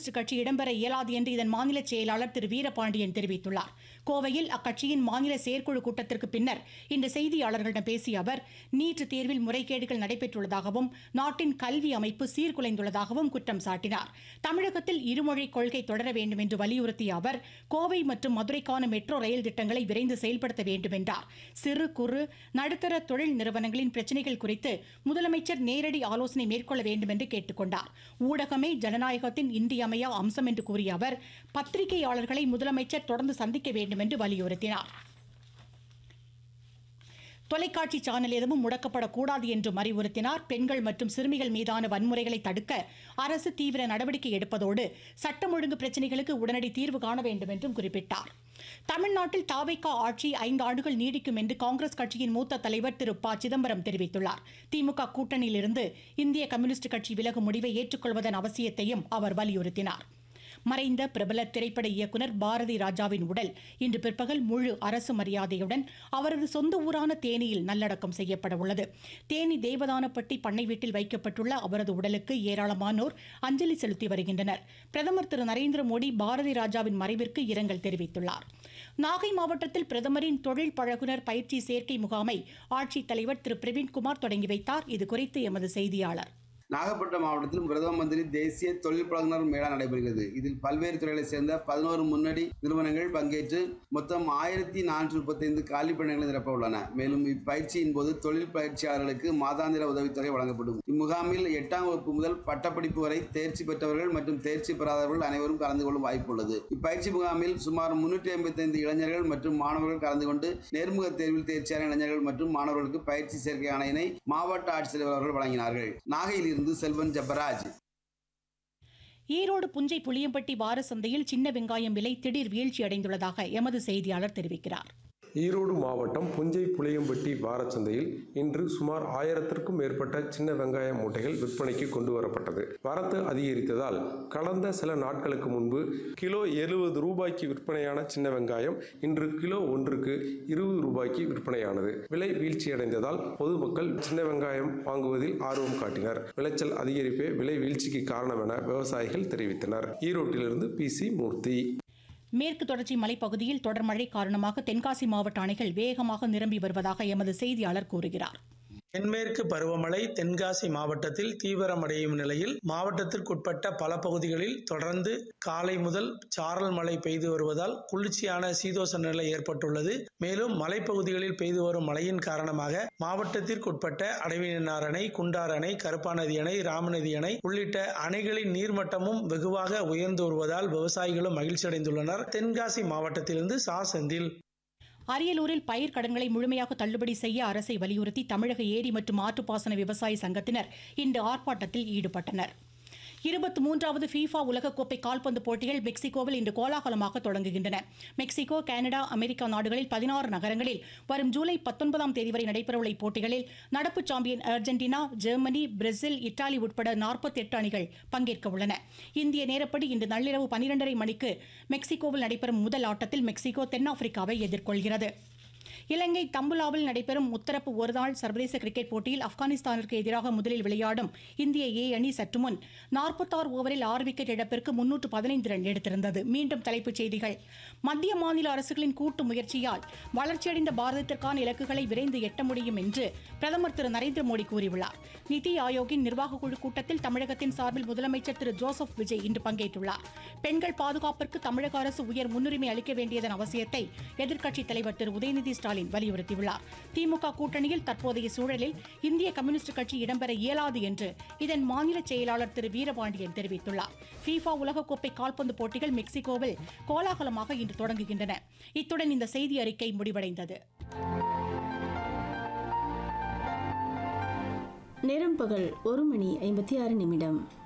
communist கட்சி இடம்பெற இயலாது என்று இதன் மாநில செயலாளர் திரு வீரபாண்டியன் தெரிவித்துள்ளார் கோவையில் அக்கட்சியின் மாநில செயற்குழு கூட்டத்திற்கு பின்னர் இன்று செய்தியாளர்களிடம் பேசிய அவர் நீட் தேர்வில் முறைகேடுகள் நடைபெற்றுள்ளதாகவும் நாட்டின் கல்வி அமைப்பு சீர்குலைந்துள்ளதாகவும் குற்றம் சாட்டினார் தமிழகத்தில் இருமொழி கொள்கை தொடர வேண்டும் என்று வலியுறுத்திய அவர் கோவை மற்றும் மதுரைக்கான மெட்ரோ ரயில் திட்டங்களை விரைந்து செயல்படுத்த வேண்டும் என்றார் சிறு குறு நடுத்தர தொழில் நிறுவனங்களின் பிரச்சினைகள் குறித்து முதலமைச்சர் நேரடி ஆலோசனை மேற்கொள்ள வேண்டும் என்று கேட்டுக்கொண்டார் ஊடகமே ஜனநாயகத்தின் இன்றியமையா அம்சம் என்று கூறிய அவர் பத்திரிகையாளர்களை முதலமைச்சர் தொடர்ந்து சந்திக்க வேண்டும் என்று வலியுறுத்தினார் தொலைக்காட்சி சேனல் எதுவும் முடக்கப்படக்கூடாது என்று அறிவுறுத்தினார் பெண்கள் மற்றும் சிறுமிகள் மீதான வன்முறைகளை தடுக்க அரசு தீவிர நடவடிக்கை எடுப்பதோடு சட்டம் ஒழுங்கு பிரச்சினைகளுக்கு உடனடி தீர்வு காண வேண்டும் என்றும் குறிப்பிட்டார் தமிழ்நாட்டில் தாவைக்கா ஆட்சி ஐந்து ஆண்டுகள் நீடிக்கும் என்று காங்கிரஸ் கட்சியின் மூத்த தலைவர் திரு ப சிதம்பரம் தெரிவித்துள்ளார் திமுக கூட்டணியிலிருந்து இந்திய கம்யூனிஸ்ட் கட்சி விலகும் முடிவை ஏற்றுக்கொள்வதன் அவசியத்தையும் அவர் வலியுறுத்தினார் மறைந்த பிரபல திரைப்பட இயக்குனர் பாரதி ராஜாவின் உடல் இன்று பிற்பகல் முழு அரசு மரியாதையுடன் அவரது சொந்த ஊரான தேனியில் நல்லடக்கம் செய்யப்பட உள்ளது தேனி தேவதானப்பட்டி பண்ணை வீட்டில் வைக்கப்பட்டுள்ள அவரது உடலுக்கு ஏராளமானோர் அஞ்சலி செலுத்தி வருகின்றனர் பிரதமர் திரு நரேந்திர மோடி பாரதி ராஜாவின் மறைவிற்கு இரங்கல் தெரிவித்துள்ளார் நாகை மாவட்டத்தில் பிரதமரின் தொழில் பழகுனர் பயிற்சி சேர்க்கை முகாமை ஆட்சித்தலைவர் திரு பிரவீன்குமார் தொடங்கி வைத்தார் இது குறித்து எமது செய்தியாளர் நாகப்பட்டினம் மாவட்டத்தில் பிரதம மந்திரி தேசிய தொழில் பழகுனர் மேளா நடைபெறுகிறது இதில் பல்வேறு துறைகளைச் சேர்ந்த பதினோரு முன்னணி நிறுவனங்கள் பங்கேற்று மொத்தம் ஆயிரத்தி நானூற்றி முப்பத்தைந்து காலி பணிகளை நிரப்ப உள்ளன மேலும் இப்பயிற்சியின் போது தொழில் பயிற்சியாளர்களுக்கு மாதாந்திர உதவித்தொகை வழங்கப்படும் இம்முகாமில் எட்டாம் வகுப்பு முதல் பட்டப்படிப்பு வரை தேர்ச்சி பெற்றவர்கள் மற்றும் தேர்ச்சி பெறாதவர்கள் அனைவரும் கலந்து கொள்ளும் வாய்ப்பு உள்ளது இப்பயிற்சி முகாமில் சுமார் முன்னூற்றி ஐம்பத்தைந்து இளைஞர்கள் மற்றும் மாணவர்கள் கலந்து கொண்டு நேர்முக தேர்வில் தேர்ச்சியான இளைஞர்கள் மற்றும் மாணவர்களுக்கு பயிற்சி சேர்க்கை ஆணையினை மாவட்ட ஆட்சித்தலைவர் அவர்கள் வழங்கினார்கள் நாகையில் இருந்து செல்வன் ஜப்பராஜ் ஈரோடு புஞ்சை புளியம்பட்டி வார சந்தையில் சின்ன வெங்காயம் விலை திடீர் வீழ்ச்சி அடைந்துள்ளதாக எமது செய்தியாளர் தெரிவிக்கிறார் ஈரோடு மாவட்டம் புஞ்சை புளியம்பட்டி வாரச்சந்தையில் இன்று சுமார் ஆயிரத்திற்கும் மேற்பட்ட சின்ன வெங்காய மூட்டைகள் விற்பனைக்கு கொண்டு வரப்பட்டது வரத்து அதிகரித்ததால் கடந்த சில நாட்களுக்கு முன்பு கிலோ எழுபது ரூபாய்க்கு விற்பனையான சின்ன வெங்காயம் இன்று கிலோ ஒன்றுக்கு இருபது ரூபாய்க்கு விற்பனையானது விலை வீழ்ச்சியடைந்ததால் பொதுமக்கள் சின்ன வெங்காயம் வாங்குவதில் ஆர்வம் காட்டினர் விளைச்சல் அதிகரிப்பே விலை வீழ்ச்சிக்கு காரணம் என விவசாயிகள் தெரிவித்தனர் ஈரோட்டிலிருந்து பி சி மூர்த்தி மேற்கு தொடர்ச்சி மலைப்பகுதியில் தொடர் மழை காரணமாக தென்காசி மாவட்ட அணைகள் வேகமாக நிரம்பி வருவதாக எமது செய்தியாளர் கூறுகிறார் தென்மேற்கு பருவமழை தென்காசி மாவட்டத்தில் தீவிரமடையும் நிலையில் மாவட்டத்திற்குட்பட்ட பல பகுதிகளில் தொடர்ந்து காலை முதல் சாரல் மழை பெய்து வருவதால் குளிர்ச்சியான சீதோச நிலை ஏற்பட்டுள்ளது மேலும் மலைப்பகுதிகளில் பெய்து வரும் மழையின் காரணமாக மாவட்டத்திற்குட்பட்ட அடைவினார் அணை குண்டார் அணை கருப்பாநதி அணை ராமநதி அணை உள்ளிட்ட அணைகளின் நீர்மட்டமும் வெகுவாக உயர்ந்து வருவதால் விவசாயிகளும் மகிழ்ச்சி அடைந்துள்ளனர் தென்காசி மாவட்டத்திலிருந்து சா செந்தில் அரியலூரில் பயிர் கடன்களை முழுமையாக தள்ளுபடி செய்ய அரசை வலியுறுத்தி தமிழக ஏரி மற்றும் ஆற்றுப்பாசன விவசாய சங்கத்தினர் இன்று ஆர்ப்பாட்டத்தில் ஈடுபட்டனர் இருபத்தி மூன்றாவது ஃபீஃபா உலகக்கோப்பை கால்பந்து போட்டிகள் மெக்சிகோவில் இன்று கோலாகலமாக தொடங்குகின்றன மெக்சிகோ கனடா அமெரிக்கா நாடுகளில் பதினாறு நகரங்களில் வரும் ஜூலை பத்தொன்பதாம் தேதி வரை நடைபெறவுள்ள இப்போட்டிகளில் நடப்பு champion Argentina Germany Brazil Italy உட்பட நாற்பத்தி எட்டு அணிகள் பங்கேற்க உள்ளன இந்திய நேரப்படி இன்று நள்ளிரவு பனிரெண்டரை மணிக்கு மெக்சிகோவில் நடைபெறும் முதல் ஆட்டத்தில் மெக்சிகோ தென்னாப்பிரிக்காவை எதிர்கொள்கிறது இலங்கை தம்புலாவில் நடைபெறும் முத்தரப்பு ஒருநாள் சர்வதேச கிரிக்கெட் போட்டியில் ஆப்கானிஸ்தானிற்கு எதிராக முதலில் விளையாடும் இந்திய ஏ அணி சற்று முன் நாற்பத்தாறு ஓவரில் ஆறு விக்கெட் இழப்பிற்கு முன்னூற்று பதினைந்து ரன் எடுத்திருந்தது மீண்டும் தலைப்புச் செய்திகள் மத்திய மாநில அரசுகளின் கூட்டு முயற்சியால் வளர்ச்சியடைந்த பாரதத்திற்கான இலக்குகளை விரைந்து எட்ட முடியும் என்று பிரதமர் திரு நரேந்திர மோடி கூறியுள்ளார் நிதி ஆயோக்கின் நிர்வாக குழு கூட்டத்தில் தமிழகத்தின் சார்பில் முதலமைச்சர் திரு ஜோசப் விஜய் இன்று பங்கேற்றுள்ளார் பெண்கள் பாதுகாப்பிற்கு தமிழக அரசு உயர் முன்னுரிமை அளிக்க வேண்டியதன் அவசியத்தை எதிர்க்கட்சித் தலைவர் திரு உதயநிதி ஸ்டாலின் வலியுறுத்தியுள்ளார் திமுக கூட்டணியில் தற்போதைய சூழலில் இந்திய கம்யூனிஸ்ட் கட்சி இடம்பெற இயலாது என்று இதன் மாநில செயலாளர் திரு வீரபாண்டியன் தெரிவித்துள்ளார் ஃபீஃபா உலகக்கோப்பை கால்பந்து போட்டிகள் மெக்சிகோவில் கோலாகலமாக இன்று தொடங்குகின்றன இத்துடன் இந்த செய்தி அறிக்கை முடிவடைந்தது நேரம் பகல் ஒரு மணி ஐம்பத்தி ஆறு நிமிடம்